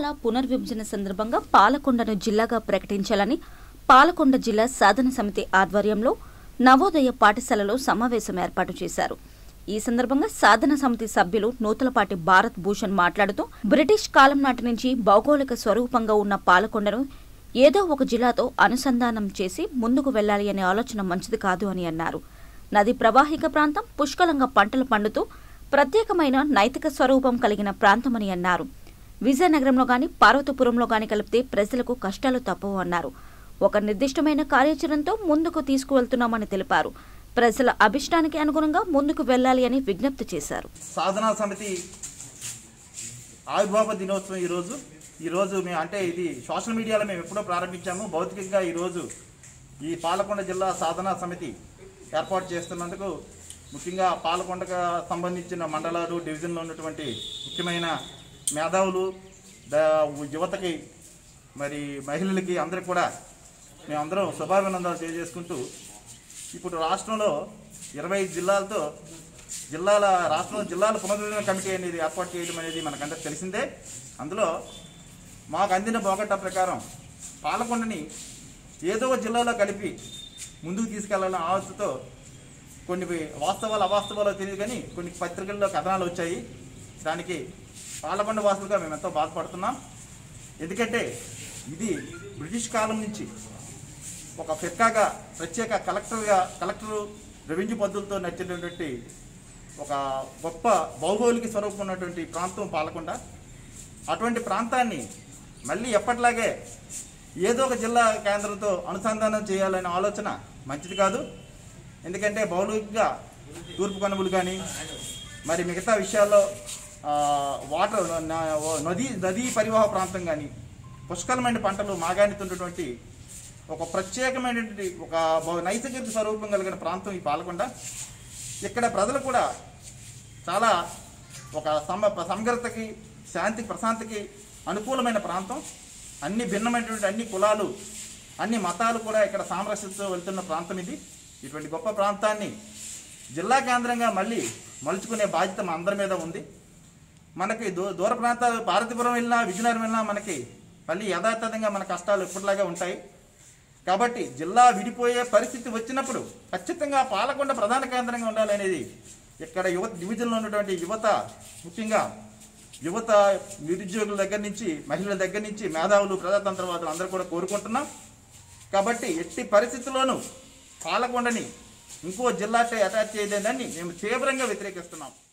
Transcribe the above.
జిల్లా పునర్విభజన సందర్భంగా పాలకొండను జిల్లాగా ప్రకటించాలని పాలకొండ జిల్లా సాధన సమితి ఆధ్వర్యంలో నవోదయ పాఠశాలలో సమావేశం ఏర్పాటు చేశారు ఈ సందర్భంగా సాధన సమితి సభ్యులు నూతలపాటి భారత్ భూషణ్ మాట్లాడుతూ బ్రిటిష్ కాలం నాటి నుంచి భౌగోళిక స్వరూపంగా ఉన్న పాలకొండను ఏదో ఒక జిల్లాతో అనుసంధానం చేసి ముందుకు వెళ్లాలి అనే ఆలోచన మంచిది కాదు అని అన్నారు నది ప్రవాహిక ప్రాంతం పుష్కలంగా పంటలు పండుతూ ప్రత్యేకమైన నైతిక స్వరూపం కలిగిన ప్రాంతమని అన్నారు విజయనగరంలో గాని పార్వతీపురంలో గాని కలిపితే ప్రజలకు కష్టాలు తప్పవు అన్నారు ఒక నిర్దిష్టమైన కార్యాచరణతో ముందుకు తీసుకువెళ్తున్నామని తెలిపారు ప్రజల అభిష్టానికి అనుగుణంగా ముందుకు వెళ్లాలి అని విజ్ఞప్తి చేశారు సాధనా సమితి ఆవిర్భావ దినోత్సవం ఈరోజు ఈరోజు మేము అంటే ఇది సోషల్ మీడియాలో మేము ఎప్పుడో ప్రారంభించాము భౌతికంగా ఈరోజు ఈ పాలకొండ జిల్లా సాధనా సమితి ఏర్పాటు చేస్తున్నందుకు ముఖ్యంగా పాలకొండకు సంబంధించిన మండలాలు డివిజన్లో ఉన్నటువంటి ముఖ్యమైన మేధావులు ద- యువతకి మరి మహిళలకి అందరికి కూడా మేమందరం శుభాభినందనలు తెలియజేసుకుంటూ ఇప్పుడు రాష్ట్రంలో ఇరవై జిల్లాలతో జిల్లాల రాష్ట్రంలో జిల్లాల పునర్విభజన కమిటీ అనేది ఏర్పాటు చేయడం అనేది మనకందరికి తెలిసిందే అందులో మాకు అందిన బోగట్టా ప్రకారం పాలకొండని ఏదో ఒక జిల్లాలో కలిపి ముందుకు తీసుకెళ్లాలన్న ఆలోచనతో కొన్ని వాస్తవాలు అవాస్తవాలు తెలియదు కానీ కొన్ని పత్రికల్లో కథనాలు వచ్చాయి దానికి పాలకొండ వాసులుగా మేము ఎంతో బాధపడుతున్నాం ఎందుకంటే ఇది బ్రిటిష్ కాలం నుంచి ఒక ఫిర్కాగా ప్రత్యేక కలెక్టర్గా కలెక్టర్ రెవెన్యూ పద్ధతులతో నడిచేటటువంటి ఒక గొప్ప భౌగోళిక స్వరూపం ఉన్నటువంటి ప్రాంతం పాలకొండ అటువంటి ప్రాంతాన్ని మళ్ళీ ఎప్పటిలాగే ఏదో ఒక జిల్లా కేంద్రంతో అనుసంధానం చేయాలనే ఆలోచన మంచిది కాదు ఎందుకంటే భౌగోళికంగా తూర్పు కనుమలు కానీ మరి మిగతా విషయాల్లో ఆ, వాటర్ న- నదీ నదీ పరివాహ ప్రాంతం కానీ పుష్కలమైన పంటలు మాగాణితున్నటువంటి ఒక ప్రత్యేకమైనటువంటి ఒక బహు నైసర్గిక స్వరూపం కలిగిన ప్రాంతం ఈ పాలకొండ ఇక్కడ ప్రజలు కూడా చాలా ఒక సమ సమగ్రతకి శాంతి ప్రశాంతికి అనుకూలమైన ప్రాంతం అన్ని భిన్నమైనటువంటి అన్ని కులాలు అన్ని మతాలు కూడా ఇక్కడ సామరస్యతో వెళ్తున్న ప్రాంతం ఇది ఇటువంటి గొప్ప ప్రాంతాన్ని జిల్లా కేంద్రంగా మళ్ళీ మలుచుకునే బాధ్యత మా అందరి మీద ఉంది మనకి దూ దూర ప్రాంతాలు భారతీపురం వెళ్ళినా విజయనగరం వెళ్ళినా మనకి మళ్ళీ యథాతథంగా మన కష్టాలు ఎప్పటిలాగే ఉంటాయి కాబట్టి జిల్లా విడిపోయే పరిస్థితి వచ్చినప్పుడు ఖచ్చితంగా పాలకొండ ప్రధాన కేంద్రంగా ఉండాలనేది ఇక్కడ యువత డివిజన్లో ఉన్నటువంటి యువత ముఖ్యంగా యువత నిరుద్యోగుల దగ్గర నుంచి మహిళల దగ్గర నుంచి మేధావులు ప్రజాతంత్రవాదులు అందరూ కూడా కోరుకుంటున్నాం కాబట్టి ఎట్టి పరిస్థితుల్లోనూ పాలకొండని ఇంకో జిల్లాతో అటాచ్ చేయలేదని మేము తీవ్రంగా వ్యతిరేకిస్తున్నాం